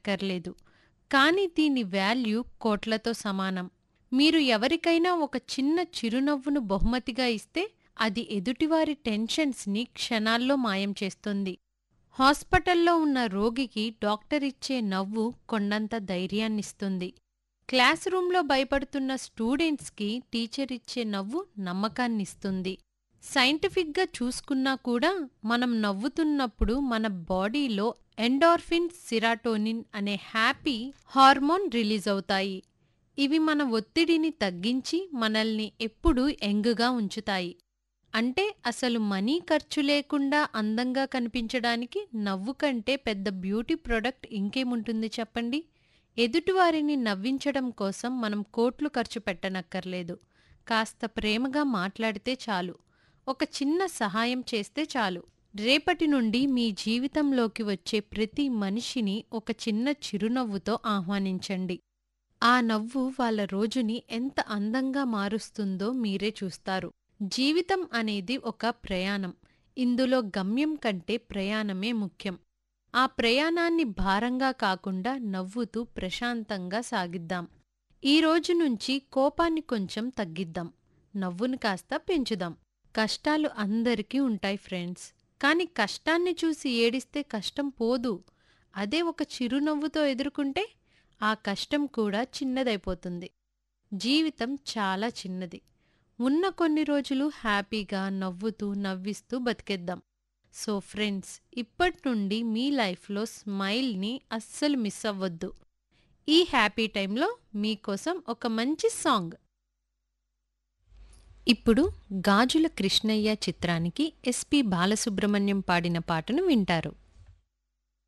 చేయనక్కర్లేదు కానీ దీని వాల్యూ కోట్లతో సమానం మీరు ఎవరికైనా ఒక చిన్న చిరునవ్వును బహుమతిగా ఇస్తే అది ఎదుటివారి టెన్షన్స్ని క్షణాల్లో మాయం చేస్తుంది హాస్పిటల్లో ఉన్న రోగికి డాక్టర్ ఇచ్చే నవ్వు కొండంత ధైర్యాన్నిస్తుంది క్లాస్ రూంలో భయపడుతున్న స్టూడెంట్స్కి టీచర్ ఇచ్చే నవ్వు నమ్మకాన్నిస్తుంది సైంటిఫిక్గా చూసుకున్నా కూడా మనం నవ్వుతున్నప్పుడు మన బాడీలో ఎండార్ఫిన్ సిరాటోనిన్ అనే హ్యాపీ హార్మోన్ రిలీజ్ అవుతాయి ఇవి మన ఒత్తిడిని తగ్గించి మనల్ని ఎప్పుడూ యంగ్గా ఉంచుతాయి అంటే అసలు మనీ ఖర్చు లేకుండా అందంగా కనిపించడానికి నవ్వు కంటే పెద్ద బ్యూటీ ప్రొడక్ట్ ఇంకేముంటుంది చెప్పండి ఎదుటివారిని నవ్వించడం కోసం మనం కోట్లు ఖర్చు పెట్టనక్కర్లేదు కాస్త ప్రేమగా మాట్లాడితే చాలు ఒక చిన్న సహాయం చేస్తే చాలు రేపటి నుండి మీ జీవితంలోకి వచ్చే ప్రతి మనిషిని ఒక చిన్న చిరునవ్వుతో ఆహ్వానించండి ఆ నవ్వు వాళ్ళ రోజుని ఎంత అందంగా మారుస్తుందో మీరే చూస్తారు జీవితం అనేది ఒక ప్రయాణం ఇందులో గమ్యం కంటే ప్రయాణమే ముఖ్యం ఆ ప్రయాణాన్ని భారంగా కాకుండా నవ్వుతూ ప్రశాంతంగా సాగిద్దాం ఈ రోజు నుంచి కోపాన్ని కొంచెం తగ్గిద్దాం నవ్వును కాస్త పెంచుదాం కష్టాలు అందరికీ ఉంటాయి ఫ్రెండ్స్ కానీ కష్టాన్ని చూసి ఏడిస్తే కష్టం పోదు అదే ఒక చిరునవ్వుతో ఎదుర్కొంటే ఆ కష్టం కూడా చిన్నదైపోతుంది జీవితం చాలా చిన్నది ఉన్న కొన్ని రోజులు హ్యాపీగా నవ్వుతూ నవ్విస్తూ బతికేద్దాం సో ఫ్రెండ్స్ ఇప్పటి నుండి మీ లైఫ్లో స్మైల్ని అస్సలు మిస్ అవ్వద్దు ఈ హ్యాపీ టైంలో మీకోసం ఒక మంచి సాంగ్ ఇప్పుడు గాజుల కృష్ణయ్య చిత్రానికి ఎస్పి బాలసుబ్రహ్మణ్యం పాడిన పాటను వింటారు